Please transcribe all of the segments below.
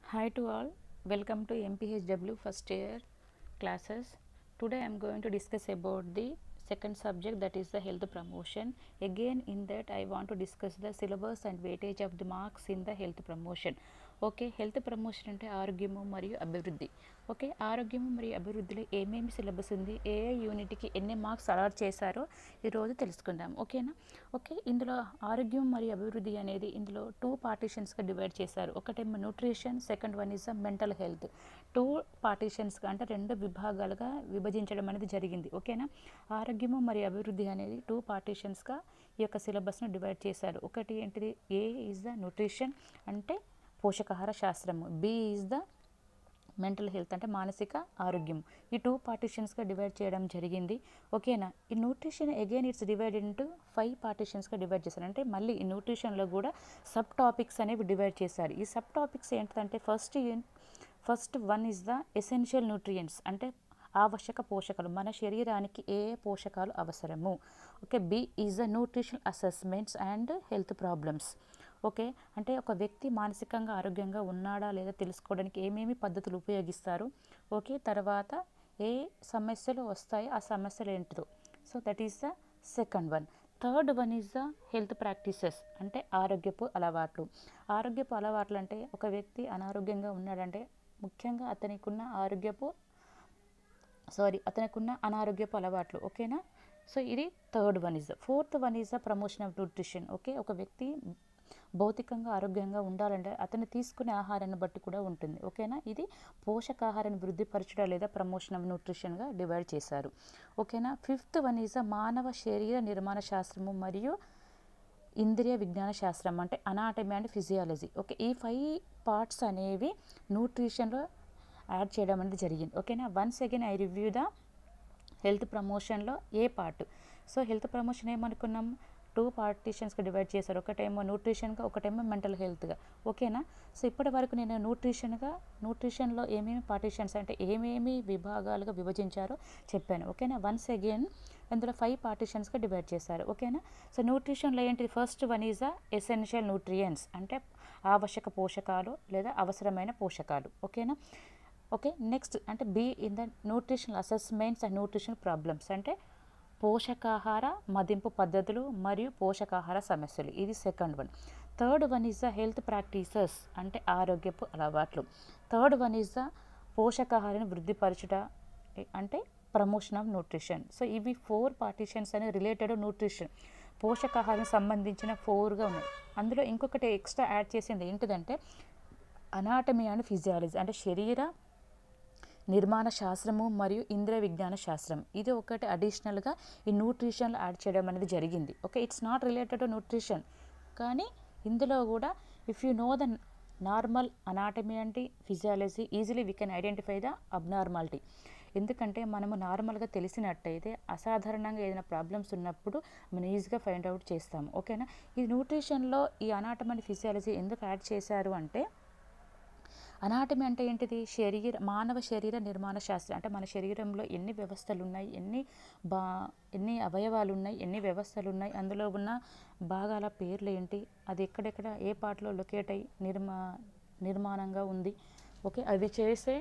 Hi to all, welcome to MPHW first year classes. Today I am going to discuss about the second subject that is the health promotion. Again in that I want to discuss the syllabus and weightage of the marks in the health promotion. Okay health promotion అంటే ఆరోగ్యము మరియు అభివృద్ధి okay ఆరోగ్యము మరియు అభివృద్ధిలో ఏమేమి syllabus ఉంది ఏ ఏ యూనిట్కి ఎన్ని మార్క్స్ అలాట్ చేశారో ఈరోజు తెలుసుకుందాం ఓకేనా ఓకే ఇందులో ఆరోగ్యం మరియు అభివృద్ధి అనేది ఇందులో టూ పార్టీషన్స్గా డివైడ్ చేశారు ఒకటేమో nutrition second one is mental health two పార్టీషన్స్గా అంటే రెండు విభాగాలుగా విభజించడం అనేది జరిగింది ఓకేనా ఆరోగ్యము మరియు అభివృద్ధి అనేది టూ పార్టీషన్స్గా ఈ యొక్క సిలబస్ను డివైడ్ చేశారు ఒకటి ఏంటిది ఏ ఈజ్ ద న్యూట్రిషన్ అంటే పోషకాహార శాస్త్రము B is the mental health అంటే మానసిక ఆరోగ్యం ఈ టూ పార్టిషన్స్గా డివైడ్ చేయడం జరిగింది ఓకేనా ఈ nutrition again it's divided into five పార్టిషన్స్గా డివైడ్ చేశారు అంటే మళ్ళీ ఈ న్యూట్రిషన్లో కూడా సబ్ టాపిక్స్ అనేవి డివైడ్ చేశారు ఈ సబ్ టాపిక్స్ ఏంటంటే first first one is the essential nutrients అంటే ఆవశ్యక పోషకాలు మన శరీరానికి ఏ ఏ పోషకాలు అవసరము okay B is the nutrition assessments and health problems okay అంటే ఒక వ్యక్తి మానసికంగా ఆరోగ్యంగా ఉన్నాడా లేదా తెలుసుకోవడానికి ఏమేమి పద్ధతులు ఉపయోగిస్తారు ఓకే తర్వాత ఏ సమస్యలు వస్తాయో ఆ సమస్యలు ఏంటిదో so that is the second one third one is the health practices అంటే ఆరోగ్యపు అలవాట్లు ఆరోగ్యపు అలవాట్లు అంటే ఒక వ్యక్తి అనారోగ్యంగా ఉన్నాడంటే ముఖ్యంగా అతనికున్న ఆరోగ్యపు సారీ అతనికున్న అనారోగ్యపు అలవాట్లు ఓకేనా సో ఇది third one is fourth one is the promotion of nutrition okay ఒక వ్యక్తి భౌతికంగా ఆరోగ్యంగా ఉండాలంటే అతను తీసుకునే ఆహారాన్ని బట్టి కూడా ఉంటుంది ఓకేనా ఇది పోషకాహారాన్ని వృద్ధిపరచడం లేదా ప్రమోషన్ ఆఫ్ న్యూట్రిషన్గా డివైడ్ చేశారు ఓకేనా ఫిఫ్త్ వన్ ఈజ్ ద మానవ శరీర నిర్మాణ శాస్త్రము మరియు ఇంద్రియ విజ్ఞాన శాస్త్రం అంటే అనాటమీ అండ్ ఫిజియాలజీ ఓకే ఈ ఫైవ్ పార్ట్స్ అనేవి న్యూట్రిషన్లో యాడ్ చేయడం అనేది జరిగింది ఓకేనా once again I review the health ప్రమోషన్లో A part so health promotion ఏమనుకున్నాం టూ పార్టీషన్స్గా డివైడ్ చేశారు ఒకటేమో న్యూట్రిషన్గా ఒకటేమో మెంటల్ హెల్త్గా ఓకేనా సో ఇప్పటి వరకు నేను న్యూట్రిషన్గా న్యూట్రిషన్లో ఏమేమి పార్టీషన్స్ అంటే ఏమేమి విభాగాలుగా విభజించారో చెప్పాను ఓకేనా వన్స్ అగైన్ అందులో ఫైవ్ పార్టీషన్స్గా డివైడ్ చేశారు ఓకేనా సో న్యూట్రిషన్లో ఏంటి first one is the essential nutrients అంటే ఆవశ్యక పోషకాలు లేదా అవసరమైన పోషకాలు ఓకేనా ఓకే నెక్స్ట్ అంటే B in the nutritional assessments and nutrition problems అంటే పోషకాహార మదింపు పద్ధతులు మరియు పోషకాహార సమస్యలు ఇది second one third one is the health practices అంటే ఆరోగ్యపు అలవాట్లు థర్డ్ వన్ ఈజ్ ద పోషకాహారాన్ని వృద్ధిపరచుట అంటే ప్రమోషన్ ఆఫ్ న్యూట్రిషన్ సో ఇవి ఫోర్ పార్టీషన్స్ అనే రిలేటెడ్ న్యూట్రిషన్ పోషకాహారం సంబంధించిన ఫోర్గా ఉన్నాయి అందులో ఇంకొకటి ఎక్స్ట్రా యాడ్ చేసింది ఏంటిదంటే అనాటమీ అండ్ ఫిజియాలజీ అంటే శరీర నిర్మాణ శాస్త్రము మరియు ఇంద్రియ విజ్ఞాన శాస్త్రం ఇది ఒకటి అడిషనల్గా ఈ న్యూట్రిషన్లో యాడ్ చేయడం అనేది జరిగింది okay it's not related to nutrition కానీ ఇందులో కూడా if you know the normal anatomy అంటే physiology easily we can identify the abnormality ఎందుకంటే మనము నార్మల్గా తెలిసినట్టయితే అసాధారణంగా ఏదైనా ప్రాబ్లమ్స్ ఉన్నప్పుడు మనం ఈజీగా ఫైండ్ అవుట్ చేస్తాము ఓకేనా ఈ న్యూట్రిషన్లో ఈ అనాటమీ అండ్ ఫిజియాలజీ ఎందుకు యాడ్ చేశారు అంటే అనాటమీ అంటే ఏంటిది శరీర మానవ శరీర నిర్మాణ శాస్త్రం అంటే మన శరీరంలో ఎన్ని వ్యవస్థలు ఉన్నాయి ఎన్ని బా ఎన్ని అవయవాలు ఉన్నాయి ఎన్ని వ్యవస్థలు ఉన్నాయి అందులో ఉన్న భాగాల పేర్లు ఏంటి అది ఎక్కడెక్కడ ఏ పార్ట్లో లొకేట్ అయ్యి నిర్మా నిర్మాణంగా ఉంది ఓకే అవి చేసే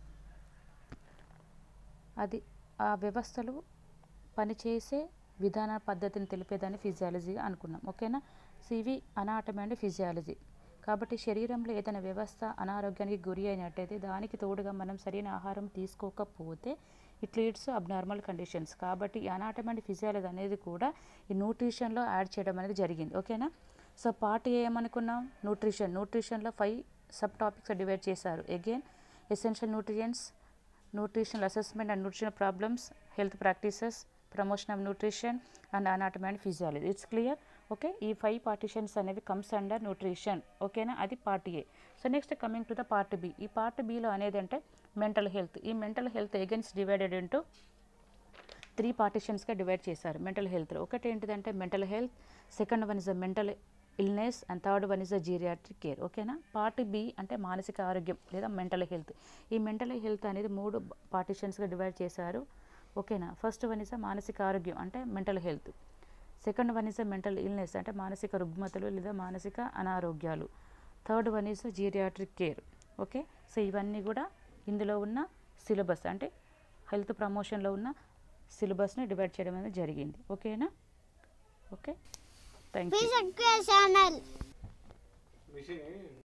అది ఆ వ్యవస్థలు పనిచేసే విధాన పద్ధతిని తెలిపేదాన్ని ఫిజియాలజీ అనుకున్నాం ఓకేనా సో ఇవి అనాటమీ అండ్ ఫిజియాలజీ కాబట్టి శరీరంలో ఏదైనా వ్యవస్థ అనారోగ్యానికి గురి అయినట్టయితే దానికి తోడుగా మనం సరైన ఆహారం తీసుకోకపోతే ఇట్ లీడ్స్ అబ్నార్మల్ కండిషన్స్ కాబట్టి ఈ అనాటమీ అండ్ ఫిజియాలజీ అనేది కూడా ఈ న్యూట్రిషన్లో యాడ్ చేయడం అనేది జరిగింది ఓకేనా సో పార్ట్ ఏమనుకున్నాం న్యూట్రిషన్ న్యూట్రిషన్లో ఫైవ్ సబ్ టాపిక్స్ డివైడ్ చేశారు again essential nutrients nutritional assessment and nutrition problems health practices promotion of nutrition and anatomy and physiology it's clear okay ఈ ఫైవ్ పార్టిషన్స్ అనేవి కమ్స్ అండర్ న్యూట్రిషన్ ఓకేనా అది part A so next coming to the part B ఈ part బిలో అనేది అంటే mental health ఈ mental health again's divided into three పార్టిషన్స్గా డివైడ్ చేశారు మెంటల్ హెల్త్ ఒకటి ఏంటిదంటే mental health second one is the mental illness and third one is the geriatric care ఓకేనా పార్ట్ బి అంటే మానసిక ఆరోగ్యం లేదా మెంటల్ హెల్త్ ఈ మెంటల్ హెల్త్ అనేది మూడు పార్టిషన్స్గా డివైడ్ చేశారు ఓకేనా ఫస్ట్ వన్ ఇస్ మానసిక ఆరోగ్యం అంటే mental health second one is mental illness అంటే మానసిక రుగ్మతలు లేదా మానసిక అనారోగ్యాలు third one is geriatric care okay so ఇవన్నీ కూడా ఇందులో ఉన్న సిలబస్ అంటే హెల్త్ ప్రమోషన్లో ఉన్న సిలబస్ని డివైడ్ చేయడం అనేది జరిగింది ఓకేనా okay thank you Please subscribe channel. Machine